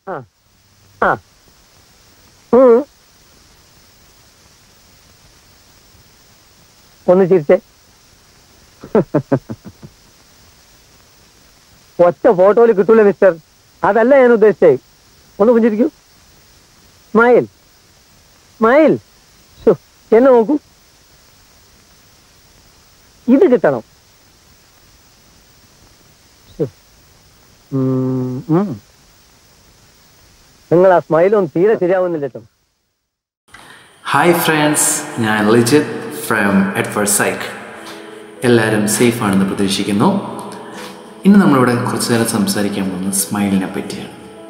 ആ ആ ഉം. ഒന്ന് ചിരിച്ചേ ഒറ്റ ഫോട്ടോയിൽ കിട്ടൂല മിസ്റ്റർ അതല്ല ഞാൻ ഉദ്ദേശിച്ചേ ഒന്ന് പുഞ്ചിരിക്കൂ സ്മൈൽ സ്മൈൽ ശ്ശോ, എന്നെ നോക്കൂ ഇത് കിട്ടണം ശ്ശോ. ഉം, ഉം. നിങ്ങൾ ആ സ്മൈലൊന്നും തീരെ ശരിയാവുന്നില്ല കേട്ടോ ഹായ് ഫ്രണ്ട്സ് ഞാൻ ലിജിത് ഫ്രം എറ്റ് ഫർ സൈക്ക് എല്ലാവരും സേഫ് ആണെന്ന് പ്രതീക്ഷിക്കുന്നു ഇന്ന് നമ്മളിവിടെ കുറച്ച് നേരം സംസാരിക്കാൻ പോകുന്നത് സ്മൈലിനെ പറ്റിയാണ്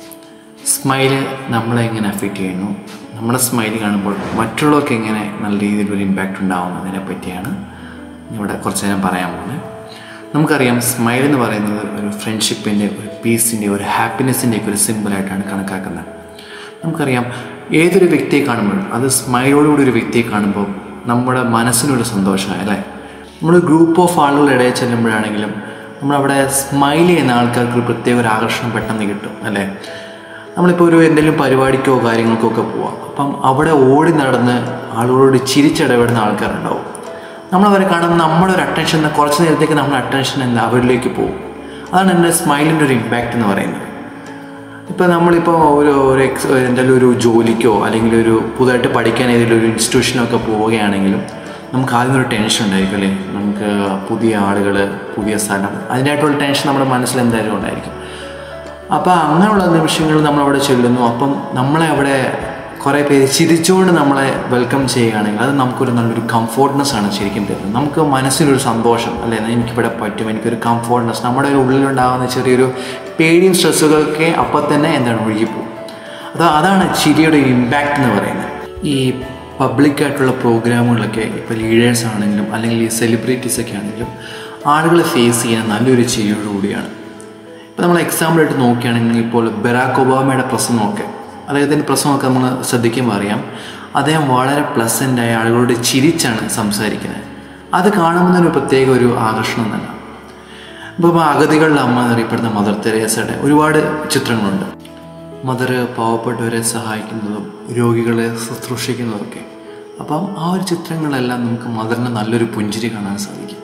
സ്മൈല് നമ്മളെ എങ്ങനെ അഫക്റ്റ് ചെയ്യുന്നു നമ്മുടെ സ്മൈൽ കാണുമ്പോൾ മറ്റുള്ളവർക്ക് എങ്ങനെ നല്ല രീതിയിൽ ഒരു ഇമ്പാക്റ്റ് ഉണ്ടാവുന്നതിനെ പറ്റിയാണ് ഇവിടെ കുറച്ച് നേരം പറയാൻ പോകുന്നത് നമുക്കറിയാം സ്മൈൽ എന്ന് പറയുന്നത് ഒരു ഫ്രണ്ട്ഷിപ്പിൻ്റെ ഒരു പീസിൻ്റെ ഒരു ഹാപ്പിനെസ്സിൻ്റെ ഒക്കെ ഒരു സിമ്പിളായിട്ടാണ് കണക്കാക്കുന്നത് നമുക്കറിയാം ഏതൊരു വ്യക്തിയെ കാണുമ്പോഴും അത് സ്മൈലോടുകൂടി ഒരു വ്യക്തിയെ കാണുമ്പോൾ നമ്മുടെ മനസ്സിനൊരു സന്തോഷമായി അല്ലേ നമ്മൾ ഗ്രൂപ്പ് ഓഫ് ആളുകളുടെ ഇടയിൽ ചെല്ലുമ്പോഴാണെങ്കിലും നമ്മളവിടെ സ്മൈൽ ചെയ്യുന്ന ആൾക്കാർക്ക് ഒരു പ്രത്യേക ഒരു ആകർഷണം പെട്ടെന്ന് കിട്ടും അല്ലേ നമ്മളിപ്പോൾ ഒരു എന്തെങ്കിലും പരിപാടിക്കോ കാര്യങ്ങൾക്കോ ഒക്കെ പോവാം അപ്പം അവിടെ ഓടി നടന്ന് ആളുകളോട് ചിരിച്ചിടപെടുന്ന ആൾക്കാരുണ്ടാവും നമ്മളവരെ കാണുമ്പോൾ നമ്മുടെ ഒരു അറ്റൻഷൻ കുറച്ച് നേരത്തേക്ക് നമ്മുടെ അറ്റൻഷൻ എന്താ അവരിലേക്ക് പോകും അതാണ് എൻ്റെ സ്മൈലിൻ്റെ ഒരു ഇമ്പാക്റ്റ് എന്ന് പറയുന്നത് ഇപ്പോൾ നമ്മളിപ്പോൾ ഒരു ഒരു എക്സ് എന്തെങ്കിലും ഒരു ജോലിക്കോ അല്ലെങ്കിൽ ഒരു പുതുതായിട്ട് പഠിക്കാൻ ഏതെങ്കിലും ഒരു ഇൻസ്റ്റിറ്റ്യൂഷനൊക്കെ പോവുകയാണെങ്കിലും നമുക്ക് ആദ്യം ഒരു ടെൻഷൻ ഉണ്ടായിരിക്കും അല്ലേ നമുക്ക് പുതിയ ആളുകൾ പുതിയ സ്ഥലം അതിനായിട്ടുള്ള ടെൻഷൻ നമ്മുടെ മനസ്സിൽ എന്തായാലും ഉണ്ടായിരിക്കും അപ്പോൾ അങ്ങനെയുള്ള നിമിഷങ്ങളിൽ നമ്മളവിടെ ചെല്ലുന്നു അപ്പം നമ്മളെ അവിടെ കുറേ പേര് ചിരിച്ചുകൊണ്ട് നമ്മളെ വെൽക്കം ചെയ്യുകയാണെങ്കിൽ അത് നമുക്കൊരു നല്ലൊരു കംഫോർട്ട്നെസ് ആണ് ശരിക്കും തരുന്നത് നമുക്ക് മനസ്സിനൊരു സന്തോഷം അല്ലേ എനിക്കിവിടെ പറ്റും എനിക്കൊരു കംഫോർട്ട്നെസ് നമ്മുടെ ഒരു ഉള്ളിലുണ്ടാകുന്ന ചെറിയൊരു പേടിയും സ്ട്രെസ്സുകളൊക്കെ അപ്പം തന്നെ എന്താണ് ഒഴുകിപ്പോകും അത് അതാണ് ചിരിയുടെ ഇമ്പാക്റ്റ് എന്ന് പറയുന്നത് ഈ പബ്ലിക്കായിട്ടുള്ള പ്രോഗ്രാമുകളൊക്കെ ഇപ്പോൾ ലീഡേഴ്സ് ആണെങ്കിലും അല്ലെങ്കിൽ ഈ സെലിബ്രിറ്റീസ് ഒക്കെ ആണെങ്കിലും ആളുകൾ ഫേസ് ചെയ്യാൻ നല്ലൊരു ചിരിയോടുകൂടിയാണ് ഇപ്പോൾ നമ്മൾ എക്സാമ്പിൾ ആയിട്ട് നോക്കുകയാണെങ്കിൽ ഇപ്പോൾ ബറാക്ക് ഒബാമയുടെ പ്രസംഗമൊക്കെ അദ്ദേഹത്തിൻ്റെ പ്രസംഗമൊക്കെ നമ്മൾ ശ്രദ്ധിക്കുമ്പോൾ അറിയാം അദ്ദേഹം വളരെ പ്ലസൻ്റായ ആളുകളോട് ചിരിച്ചാണ് സംസാരിക്കുന്നത് അത് കാണുമ്പോൾ ഒരു പ്രത്യേക ഒരു ആകർഷണം തന്നെ ഇപ്പോൾ അഗതികളുടെ അമ്മ എന്നറിയപ്പെടുന്ന മദർ തെരേസയുടെ ഒരുപാട് ചിത്രങ്ങളുണ്ട് മദർ പാവപ്പെട്ടവരെ സഹായിക്കുന്നതും രോഗികളെ ശുശ്രൂഷിക്കുന്നതൊക്കെ അപ്പം ആ ഒരു ചിത്രങ്ങളെല്ലാം നമുക്ക് മദറിന് നല്ലൊരു പുഞ്ചിരി കാണാൻ സാധിക്കും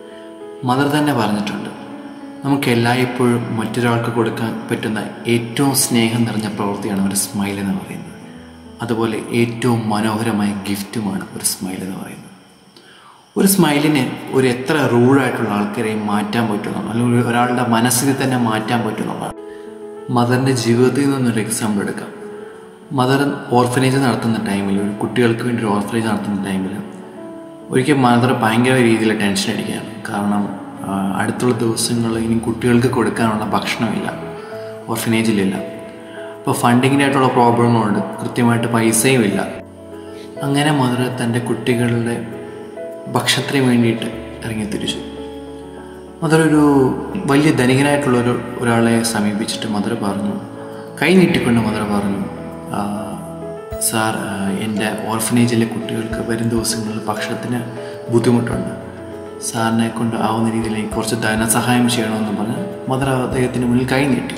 മദർ തന്നെ പറഞ്ഞിട്ടുണ്ട് നമുക്ക് എല്ലായ്പ്പോഴും മറ്റൊരാൾക്ക് കൊടുക്കാൻ പറ്റുന്ന ഏറ്റവും സ്നേഹം നിറഞ്ഞ പ്രവൃത്തിയാണ് ഒരു സ്മൈൽ എന്ന് പറയുന്നത് അതുപോലെ ഏറ്റവും മനോഹരമായ ഗിഫ്റ്റുമാണ് ഒരു സ്മൈൽ എന്ന് പറയുന്നത് ഒരു സ്മൈലിന് ഒരു എത്ര റൂഡായിട്ടുള്ള ആൾക്കാരെയും മാറ്റാൻ പറ്റുന്നുള്ളൂ അല്ലെങ്കിൽ ഒരാളുടെ മനസ്സിനെ തന്നെ മാറ്റാൻ പറ്റുന്നുള്ളതാണ് മദറിൻ്റെ ജീവിതത്തിൽ നിന്നൊരു എക്സാമ്പിൾ എടുക്കാം മദർ ഓർഫനേജ് നടത്തുന്ന ടൈമിൽ ഒരു കുട്ടികൾക്ക് വേണ്ടി ഒരു ഓർഫനേജ് നടത്തുന്ന ടൈമിൽ ഒരിക്കൽ മദർ ഭയങ്കര രീതിയിൽ ടെൻഷൻ അടിക്കുകയാണ് കാരണം ആ, അടുത്തുള്ള ദിവസങ്ങളിൽ ഇനി കുട്ടികൾക്ക് കൊടുക്കാനുള്ള ഭക്ഷണമില്ല ഓർഫനേജിലില്ല അപ്പോൾ ഫണ്ടിങ്ങിനായിട്ടുള്ള പ്രോബ്ലങ്ങളുണ്ട് കൃത്യമായിട്ട് പൈസയും ഇല്ല അങ്ങനെ മദർ തൻ്റെ കുട്ടികളുടെ ഭക്ഷണത്തിന് വേണ്ടിയിട്ട് ഇറങ്ങി തിരിച്ചു മദർ ഒരു വലിയ ധനികനായിട്ടുള്ള ഒരു ഒരാളെ സമീപിച്ചിട്ട് മദർ പറഞ്ഞു കൈ നീട്ടിക്കൊണ്ട് മദർ പറഞ്ഞു "ആ, സാർ ആ, എൻ്റെ ഓർഫനേജിലെ കുട്ടികൾക്ക് വരും ദിവസങ്ങളിൽ ഭക്ഷണത്തിന് ബുദ്ധിമുട്ടുണ്ട് സാറിനെ കൊണ്ട് ആവുന്ന രീതിയിൽ എനിക്ക് കുറച്ച് ധനസഹായം ചെയ്യണമെന്ന് പറഞ്ഞ് മദർ അദ്ദേഹത്തിന് മുന്നിൽ കൈ നീട്ടി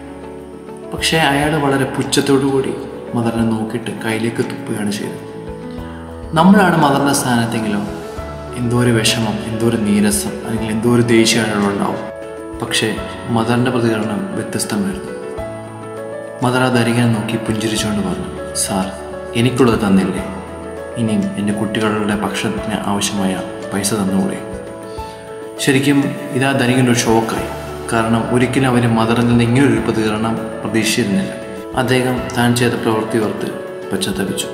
പക്ഷേ അയാൾ വളരെ പുച്ഛത്തോടു കൂടി മദറിനെ നോക്കിയിട്ട് കയ്യിലേക്ക് തുപ്പുകയാണ് ചെയ്തത് നമ്മളാണ് മദറിൻ്റെ സ്ഥാനത്തെങ്കിലോ എന്തോ ഒരു വിഷമം എന്തോ ഒരു നീരസം അല്ലെങ്കിൽ എന്തോ ഒരു ദേഷ്യം അയാളുണ്ടാവും പക്ഷേ മദറിൻ്റെ പ്രതികരണം വ്യത്യസ്തമായിരുന്നു മദർ ആ ധരികനെ നോക്കി പുഞ്ചിരിച്ചുകൊണ്ട് പറഞ്ഞു സാർ എനിക്കുള്ളത് തന്നില്ലേ ഇനിയും എൻ്റെ കുട്ടികളുടെ ഭക്ഷണത്തിന് ആവശ്യമായ പൈസ തന്നുകൂടെ ശരിക്കും ഇതാ ധനികൻ്റെ ഒരു ഷോക്കായി കാരണം ഒരിക്കലും അവന് മദറിൽ നിന്ന് ഇങ്ങനൊരു പ്രതികരണം പ്രതീക്ഷിച്ചിരുന്നില്ല അദ്ദേഹം താൻ ചെയ്ത പ്രവൃത്തി ഓർത്ത് പശ്ചാത്തപിച്ചു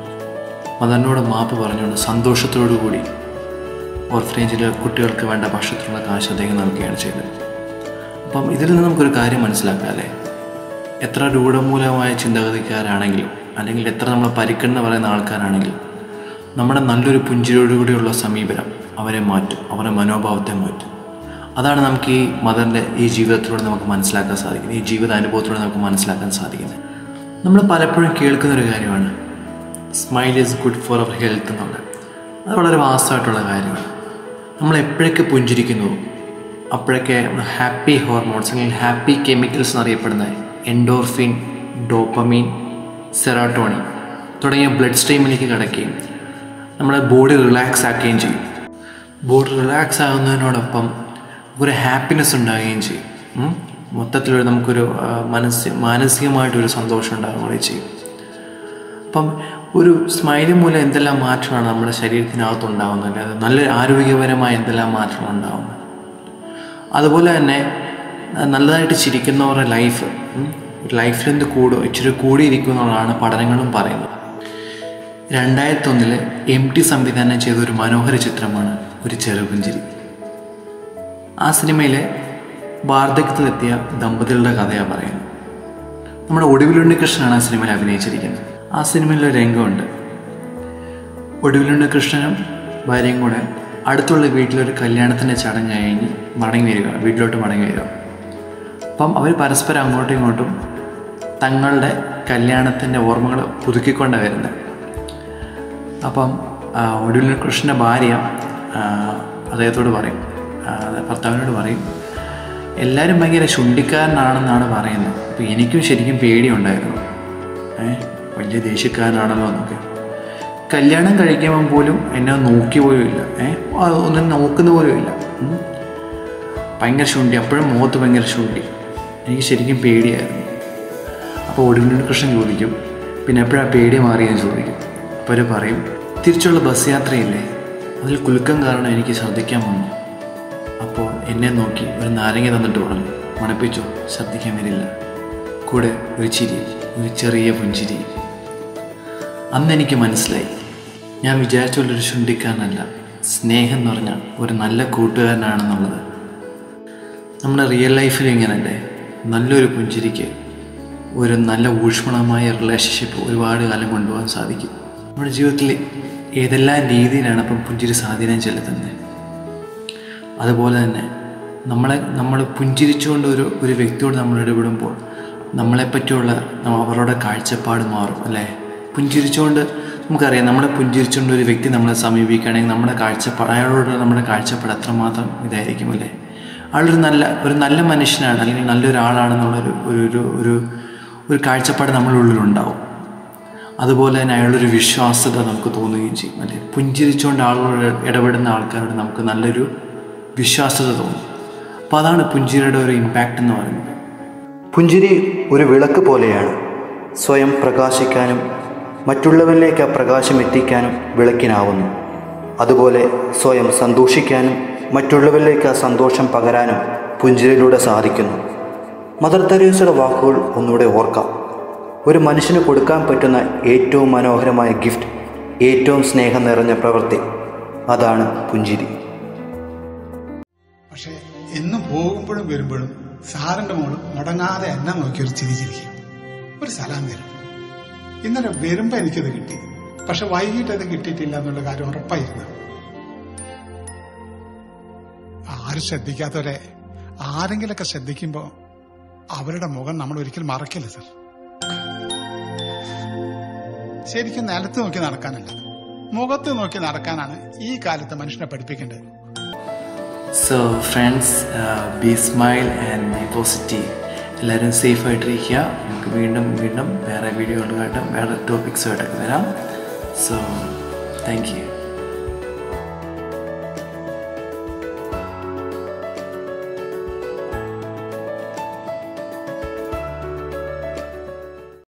മദറിനോട് മാപ്പ് പറഞ്ഞുകൊണ്ട് സന്തോഷത്തോടു കൂടി ഓർഫനേജിലെ കുട്ടികൾക്ക് വേണ്ട ഭക്ഷണത്തിനുള്ള കാശ് അദ്ദേഹം നൽകുകയാണ് ചെയ്തത് അപ്പം ഇതിൽ നിന്ന് നമുക്കൊരു കാര്യം മനസ്സിലാക്കാം അല്ലേ എത്ര രൂഢമൂലമായ ചിന്താഗതിക്കാരാണെങ്കിലും അല്ലെങ്കിൽ എത്ര നമ്മൾ പരിക്കെന്ന് പറയുന്ന ആൾക്കാരാണെങ്കിലും നമ്മുടെ നല്ലൊരു പുഞ്ചിരിയോടുകൂടിയുള്ള സമീപനം അവരെ മാറ്റും അവരുടെ മനോഭാവത്തെ മാറ്റും അതാണ് നമുക്ക് ഈ മദറിൻ്റെ ഈ ജീവിതത്തിലൂടെ നമുക്ക് മനസ്സിലാക്കാൻ സാധിക്കുന്നത് ഈ ജീവിത അനുഭവത്തിലൂടെ നമുക്ക് മനസ്സിലാക്കാൻ സാധിക്കുന്നത് നമ്മൾ പലപ്പോഴും കേൾക്കുന്നൊരു കാര്യമാണ് smile is good for our health എന്നുള്ളത് അത് വളരെ വാസ്തവമായിട്ടുള്ള കാര്യമാണ് നമ്മൾ എപ്പോഴൊക്കെ പുഞ്ചിരിക്കുന്നു അപ്പോഴൊക്കെ ഹാപ്പി ഹോർമോൺസ് അല്ലെങ്കിൽ ഹാപ്പി കെമിക്കൽസ് എന്നറിയപ്പെടുന്ന എൻഡോർഫിൻ ഡോപ്പമീൻ സെറാട്ടോണിൻ തുടങ്ങിയ ബ്ലഡ് സ്ട്രീമിലേക്ക് കിടക്കുകയും നമ്മുടെ ബോഡി റിലാക്സ് ആക്കുകയും ചെയ്യും ബോഡി റിലാക്സ് ആകുന്നതിനോടൊപ്പം ഒരു ഹാപ്പിനെസ് ഉണ്ടാകുകയും ചെയ്യും ഉം? മൊത്തത്തിലൊരു നമുക്കൊരു ആ, മനസ്സ് മാനസികമായിട്ടൊരു സന്തോഷം ഉണ്ടാകുകയും ചെയ്യും അപ്പം ഒരു സ്മൈലി മൂലം എന്തെല്ലാം മാറ്റമാണ് നമ്മുടെ ശരീരത്തിനകത്ത് ഉണ്ടാകുന്നത് അത് നല്ല ആരോഗ്യപരമായ എന്തെല്ലാം മാറ്റങ്ങൾ ഉണ്ടാകുന്നത് അതുപോലെ തന്നെ ആ, നല്ലതായിട്ട് ചിരിക്കുന്നവരുടെ ലൈഫ് ലൈഫിൽ എന്ത് കൂടും ഇച്ചിരി കൂടിയിരിക്കും എന്നുള്ളതാണ് പഠനങ്ങളും പറയുന്നത് രണ്ടായിരത്തി ഒന്നില് എം ടി സംവിധാനം ചെയ്ത ഒരു മനോഹര ചിത്രമാണ് ഒരു ചെറുപുഞ്ചിരി ആ സിനിമയിലെ വാർദ്ധക്യത്തിലെത്തിയ ദമ്പതികളുടെ കഥയാണ് പറയുന്നത് നമ്മുടെ ഒടുവിലുണ്ണി കൃഷ്ണനാണ് ആ സിനിമയിൽ അഭിനയിച്ചിരിക്കുന്നത് ആ സിനിമയിലൊരു രംഗമുണ്ട് ഒടുവിലുണ്ണി കൃഷ്ണനും ഭാര്യയും കൂടെ അടുത്തുള്ള വീട്ടിലൊരു കല്യാണത്തിൻ്റെ ചടങ്ങ് കഴിഞ്ഞ് മടങ്ങി വരിക വീട്ടിലോട്ട് മടങ്ങി വരിക അപ്പം അവർ പരസ്പരം അങ്ങോട്ടും ഇങ്ങോട്ടും തങ്ങളുടെ കല്യാണത്തിൻ്റെ ഓർമ്മകൾ പുതുക്കിക്കൊണ്ടാണ് വരുന്നത് അപ്പം ആ, ഒടുവിൽ കൃഷ്ണൻ്റെ ഭാര്യ ആ, അദ്ദേഹത്തോട് പറയും ആ, ഭർത്താവിനോട് പറയും എല്ലാവരും ഭയങ്കര ശുണ്ടിക്കാരനാണെന്നാണ് പറയുന്നത് അപ്പോൾ എനിക്കും ശരിക്കും പേടിയുണ്ടായിരുന്നു ഏ വലിയ ദേഷ്യക്കാരനാണല്ലോ എന്നൊക്കെ കല്യാണം കഴിക്കുമ്പം പോലും എന്നെ നോക്കി പോലും ഇല്ല ഏ അത് ഒന്നും നോക്കുന്ന പോലും ഇല്ല ഉം. ഭയങ്കര ശുണ്ടി അപ്പോഴും മുഖത്ത് ഭയങ്കര ശുണ്ടി എനിക്ക് ശരിക്കും പേടിയായിരുന്നു അപ്പോൾ ഒടുവിൽ കൃഷ്ണൻ ചോദിക്കും പിന്നെ എപ്പോഴാണ് പേടി മാറിയെന്ന് ചോദിക്കും അപ്പോൾ അവർ പറയും തിരിച്ചുള്ള ബസ് യാത്രയില്ലേ അതിൽ കുലുക്കം കാരണം എനിക്ക് ശ്രദ്ധിക്കാൻ വന്നു അപ്പോൾ എന്നെ നോക്കി ഒരു നാരങ്ങ തന്നിട്ട് പറഞ്ഞു മണപ്പിച്ചോ ശ്രദ്ധിക്കാൻ വരില്ല കൂടെ ഒരു ചിരി ഒരു ചെറിയ പുഞ്ചിരി അന്ന് എനിക്ക് മനസ്സിലായി ഞാൻ വിചാരിച്ച പോലെ ഒരു ശുണ്ടിക്കാരനല്ല സ്നേഹം എന്ന് പറഞ്ഞാൽ ഒരു നല്ല കൂട്ടുകാരനാണെന്നുള്ളത് നമ്മുടെ റിയൽ ലൈഫിലും ഇങ്ങനല്ലേ നല്ലൊരു പുഞ്ചിരിക്ക് ഒരു നല്ല ഊഷ്മളമായ റിലേഷൻഷിപ്പ് ഒരുപാട് കാലം കൊണ്ടുപോകാൻ സാധിക്കും നമ്മുടെ ജീവിതത്തിൽ ഏതെല്ലാം രീതിയിലാണ് അപ്പം പുഞ്ചിരി സ്വാധീനം ചെലുത്തുന്നത് അതുപോലെ തന്നെ നമ്മളെ നമ്മൾ പുഞ്ചിരിച്ചുകൊണ്ട് ഒരു ഒരു വ്യക്തിയോട് നമ്മൾ ഇടപെടുമ്പോൾ നമ്മളെപ്പറ്റിയുള്ള നമ്മ- അവരുടെ കാഴ്ചപ്പാട് മാറും അല്ലേ പുഞ്ചിരിച്ചുകൊണ്ട് നമുക്കറിയാം നമ്മളെ പുഞ്ചിരിച്ചുകൊണ്ട് ഒരു വ്യക്തി നമ്മളെ സമീപിക്കുകയാണെങ്കിൽ നമ്മുടെ കാഴ്ചപ്പാട് അയാളോട് നമ്മുടെ കാഴ്ചപ്പാട് അത്രമാത്രം ഇതായിരിക്കും അല്ലേ അയാളൊരു നല്ല ഒരു നല്ല മനുഷ്യനാണ് അല്ലെങ്കിൽ നല്ലൊരാളാണെന്നുള്ളൊരു ഒരു ഒരു ഒരു ഒരു കാഴ്ചപ്പാട് നമ്മുടെ ഉള്ളിലുണ്ടാവും അതുപോലെ തന്നെ അയാളൊരു വിശ്വാസ്യത നമുക്ക് തോന്നുകയും ചെയ്യും അല്ലേ പുഞ്ചിരിച്ചുകൊണ്ട് ആളുകളോട് ഇടപെടുന്ന ആൾക്കാരോട് നമുക്ക് നല്ലൊരു വിശ്വാസ്യത തോന്നും അപ്പോൾ അതാണ് പുഞ്ചിരിയുടെ ഒരു ഇമ്പാക്റ്റ് എന്ന് പറയുന്നത് പുഞ്ചിരി ഒരു വിളക്ക് പോലെയാണ് സ്വയം പ്രകാശിക്കാനും മറ്റുള്ളവരിലേക്ക് ആ പ്രകാശം എത്തിക്കാനും വിളക്കിനാവുന്നു അതുപോലെ സ്വയം സന്തോഷിക്കാനും മറ്റുള്ളവരിലേക്ക് ആ സന്തോഷം പകരാനും പുഞ്ചിരിയിലൂടെ സാധിക്കുന്നു മദർ തെരേസയുടെ വാക്കുകൾ ഒന്നുകൂടെ ഓർക്കാം ഒരു മനുഷ്യന് കൊടുക്കാൻ പറ്റുന്ന ഏറ്റവും മനോഹരമായ ഗിഫ്റ്റ് ഏറ്റവും സ്നേഹം നിറഞ്ഞ പ്രവൃത്തി അതാണ് പുഞ്ചിരി പക്ഷെ എന്നും പോകുമ്പോഴും വരുമ്പോഴും സാറിന്റെ മോള് മുടങ്ങാതെ എന്നെ നോക്കി ഒരു ചിരി ചിരിക്കും ഒരു സലാം തരും ഇന്നലെ വരുമ്പോ എനിക്കത് കിട്ടി പക്ഷെ വൈകിട്ട് അത് കിട്ടിയിട്ടില്ല എന്നുള്ള കാര്യം ഉറപ്പായിരുന്നു ആരും ശ്രദ്ധിക്കാത്തവരെ ആരെങ്കിലൊക്കെ ശ്രദ്ധിക്കുമ്പോ അവരുടെ മുഖം നമ്മൾ ഒരിക്കലും മറക്കില്ല സർ ശരിക്കും നിലത്ത് നോക്കി നടക്കാനല്ല മുഖത്ത് നോക്കി നടക്കാനാണ് ഈ കാലത്ത് മനുഷ്യനെ പഠിപ്പിക്കേണ്ടത് so friends be smile and be positive എല്ലാവരും സേഫായിട്ടിരിക്കുക നമുക്ക് വീണ്ടും വീണ്ടും വേറെ വീഡിയോകളുമായിട്ടും വേറെ ടോപ്പിക്സുമായിട്ടൊക്കെ വരാം സോ താങ്ക് യു